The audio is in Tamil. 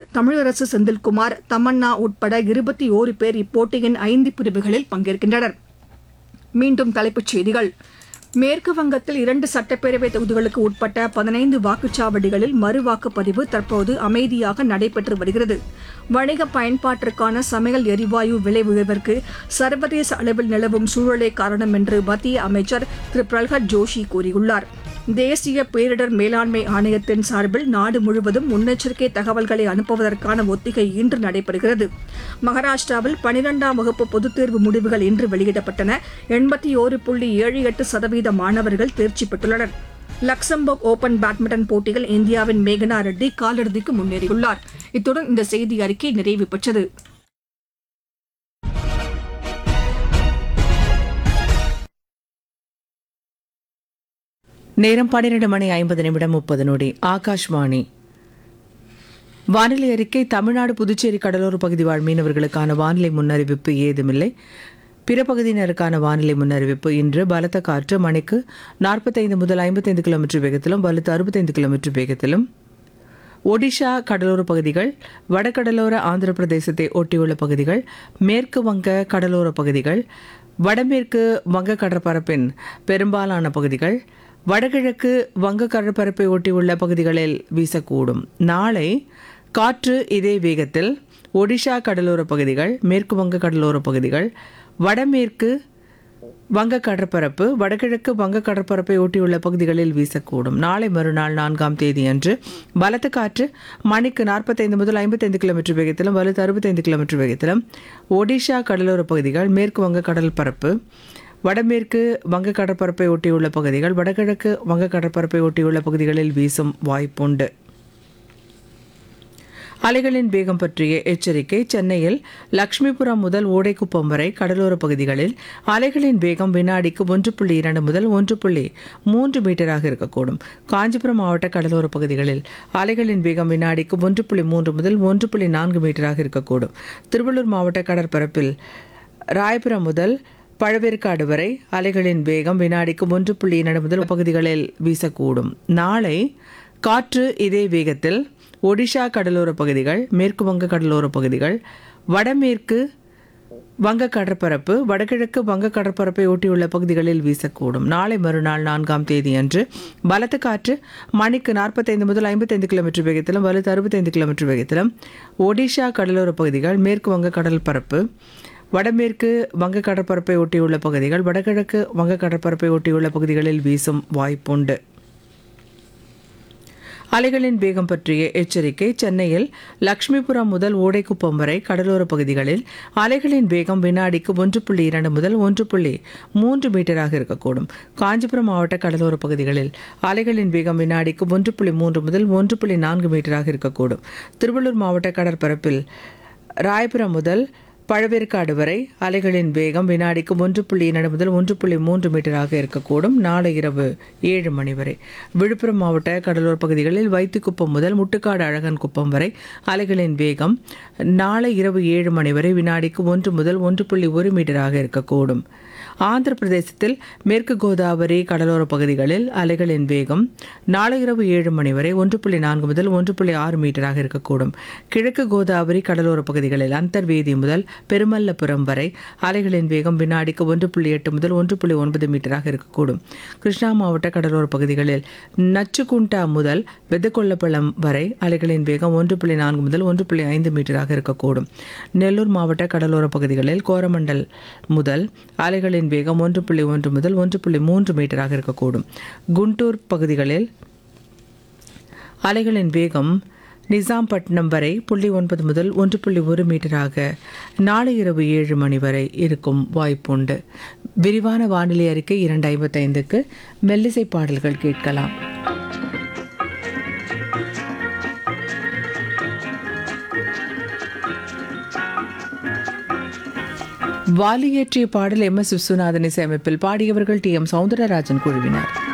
தமிழரசு செந்தில்குமார் தமன்னா உட்பட இருபத்தி ஓரு பேர் இப்போட்டியின் ஐந்து பிரிவுகளில் பங்கேற்கின்றனர் மீண்டும் தலைப்புச் செய்திகள் மேற்கு வங்கத்தில் இரண்டு சட்டப்பேரவை தொகுதிகளுக்கு உட்பட்ட பதினைந்து வாக்குச்சாவடிகளில் மறு வாக்குப்பதிவு தற்போது அமைதியாக நடைபெற்று வருகிறது வணிக பயன்பாட்டிற்கான சமையல் எரிவாயு விலை உயர்விற்கு சர்வதேச அளவில் நிலவும் சூழலே காரணம் என்று மத்திய அமைச்சர் திரு பிரல்ஹத் ஜோஷி கூறியுள்ளார் தேசிய பேரிடர் மேலாண்மை ஆணையத்தின் சார்பில் நாடு முழுவதும் முன்னெச்சரிக்கை தகவல்களை அனுப்புவதற்கான ஒத்திகை இன்று நடைபெறுகிறது மகாராஷ்டிராவில் பனிரெண்டாம் வகுப்பு பொதுத் தேர்வு முடிவுகள் இன்று வெளியிடப்பட்டன எண்பத்தி ஓரு புள்ளி ஏழு எட்டு சதவீத மாணவர்கள் தேர்ச்சி பெற்றுள்ளனர் லக்சம்பர்க் ஓபன் பேட்மிண்டன் போட்டியில் இந்தியாவின் மேகனா ரெட்டி காலிறுதிக்கு முன்னேறியுள்ளார் இத்துடன் இந்த செய்தி அறிக்கை நிறைவு பெற்றது நேரம் பன்னிரண்டு மணி ஐம்பது நிமிடம் முப்பது நொடி ஆகாஷ்வாணி வானிலை அறிக்கை தமிழ்நாடு புதுச்சேரி கடலோர பகுதி வாழ் மீனவர்களுக்கான வானிலை முன்னறிவிப்பு ஏதுமில்லை பிற பகுதியினருக்கான வானிலை முன்னறிவிப்பு இன்று பலத்த காற்று மணிக்கு நாற்பத்தைந்து முதல் ஐம்பத்தைந்து கிலோமீட்டர் வேகத்திலும் பலத்த அறுபத்தைந்து கிலோமீட்டர் வேகத்திலும் ஒடிஷா கடலோர பகுதிகள் வடகடலோர ஆந்திர பிரதேசத்தை ஒட்டியுள்ள பகுதிகள் மேற்கு வங்க கடலோர பகுதிகள் வடமேற்கு வங்க கடற்பரப்பின் பெரும்பாலான பகுதிகள் வடகிழக்கு வங்க கடற்பரப்பை ஒட்டியுள்ள பகுதிகளில் வீசக்கூடும் நாளை காற்று இதே வேகத்தில் ஒடிஷா கடலோர பகுதிகள் மேற்கு வங்க கடலோர பகுதிகள் வடமேற்கு வங்க கடற்பரப்பு வடகிழக்கு வங்க கடற்பரப்பை ஒட்டியுள்ள பகுதிகளில் வீசக்கூடும் நாளை மறுநாள் நான்காம் தேதியன்று பலத்த காற்று மணிக்கு நாற்பத்தைந்து முதல் ஐம்பத்தைந்து கிலோமீட்டர் வேகத்திலும் வலுத்து அறுபத்தைந்து கிலோமீட்டர் வேகத்திலும் ஒடிஷா கடலோர பகுதிகள் மேற்கு வங்க கடல் பரப்பு வடமேற்கு வங்க கடற்பரப்பை ஒட்டியுள்ள பகுதிகள் வடகிழக்கு வங்க கடற்பரப்பை ஒட்டியுள்ள பகுதிகளில் வீசும் வாய்ப்புண்டு அலைகளின் வேகம் பற்றிய எச்சரிக்கை சென்னையில் லட்சுமிபுரம் முதல் ஓடைக்குப்பம் வரை கடலோர பகுதிகளில் அலைகளின் வேகம் வினாடிக்கு ஒன்று புள்ளி இரண்டு முதல் ஒன்று புள்ளி மூன்று மீட்டராக இருக்கக்கூடும் காஞ்சிபுரம் மாவட்ட கடலோர பகுதிகளில் அலைகளின் வேகம் வினாடிக்கு ஒன்று புள்ளி மூன்று முதல் ஒன்று புள்ளி நான்கு மீட்டராக இருக்கக்கூடும் திருவள்ளூர் மாவட்ட கடற்பரப்பில் ராயபுரம் முதல் பழவேற்காடு வரை அலைகளின் வேகம் வினாடிக்கு ஒன்று புள்ளி இரண்டு முதல் பகுதிகளில் வீசக்கூடும் நாளை காற்று இதே வேகத்தில் ஒடிஷா கடலோர பகுதிகள் மேற்கு வங்க கடலோர பகுதிகள் வடமேற்கு வங்க கடற்பரப்பு வடகிழக்கு வங்க கடற்பரப்பை ஒட்டியுள்ள பகுதிகளில் வீசக்கூடும் நாளை மறுநாள் நான்காம் தேதியன்று பலத்த காற்று மணிக்கு நாற்பத்தைந்து முதல் ஐம்பத்தைந்து கிலோமீட்டர் வேகத்திலும் வலுத்து அறுபத்தைந்து கிலோமீட்டர் வேகத்திலும் ஒடிஷா கடலோர பகுதிகள் மேற்கு வங்க கடல் பரப்பு வடமேற்கு வங்க கடற்பரப்பை ஒட்டியுள்ள பகுதிகள் வடகிழக்கு வங்க கடற்பரப்பை ஒட்டியுள்ள பகுதிகளில் வீசும் வாய்ப்புண்டு அலைகளின் வேகம் பற்றிய எச்சரிக்கை சென்னையில் லட்சுமிபுரம் முதல் ஓடைக்குப்பம் வரை கடலோர பகுதிகளில் அலைகளின் வேகம் வினாடிக்கு ஒன்று புள்ளி இரண்டு முதல் ஒன்று புள்ளி மூன்று மீட்டராக இருக்கக்கூடும் காஞ்சிபுரம் மாவட்ட கடலோர பகுதிகளில் அலைகளின் வேகம் வினாடிக்கு ஒன்று புள்ளி மூன்று முதல் ஒன்று புள்ளி நான்கு மீட்டராக இருக்கக்கூடும் திருவள்ளூர் மாவட்ட கடற்பரப்பில் ராயபுரம் முதல் பழவேற்காடு வரை அலைகளின் வேகம் வினாடிக்கு ஒன்று புள்ளி இரண்டு முதல் ஒன்று புள்ளி மூன்று மீட்டராக இருக்கக்கூடும் நாளை இரவு ஏழு மணி வரை விழுப்புரம் மாவட்ட கடலோர பகுதிகளில் வைத்துக்குப்பம் முதல் முட்டுக்காடு அழகன் குப்பம் வரை அலைகளின் வேகம் நாளை இரவு ஏழு மணி வரை வினாடிக்கு ஒன்று முதல் ஒன்று புள்ளி ஒரு மீட்டராக இருக்கக்கூடும் ஆந்திர பிரதேசத்தில் மேற்கு கோதாவரி கடலோர பகுதிகளில் அலைகளின் வேகம் நாளை இரவு ஏழு மணி வரை ஒன்று புள்ளி நான்கு முதல் ஒன்று புள்ளி ஆறு மீட்டராக இருக்கக்கூடும் கிழக்கு கோதாவரி கடலோர பகுதிகளில் அந்தர்வேதி முதல் பெருமல்லபுரம் வரை அலைகளின் வேகம் வினாடிக்கு ஒன்று புள்ளி எட்டு முதல் ஒன்று புள்ளி ஒன்பது மீட்டராக இருக்கக்கூடும் கிருஷ்ணா மாவட்ட கடலோர பகுதிகளில் நச்சுக்குண்டா முதல் வெதக்கொள்ளப்பள்ளம் வரை அலைகளின் வேகம் ஒன்று புள்ளி நான்கு முதல் ஒன்று புள்ளி ஐந்து மீட்டராக இருக்கக்கூடும் நெல்லூர் மாவட்ட கடலோர பகுதிகளில் கோரமண்டல் முதல் அலைகளின் வேகம் ஒன்று புள்ளி ஒன்று முதல் ஒன்று புள்ளி மூன்று மீட்டராக இருக்கக்கூடும் குண்டூர் பகுதிகளில் அலைகளின் வேகம் நிசாம்பட்டினம் வரை புள்ளி ஒன்பது முதல் ஒன்று புள்ளி ஒரு மீட்டராக நாளை இரவு ஏழு மணி வரை இருக்கும் வாய்ப்புண்டு விரிவான வானிலை அறிக்கை இரண்டு ஐம்பத்தைந்துக்கு மெல்லிசை பாடல்கள் கேட்கலாம் வாலி இயற்றிய பாடல் எம் எஸ் விஸ்வநாதன் இசையமைப்பில் பாடியவர்கள் டி எம் சவுந்தரராஜன் குழுவினர்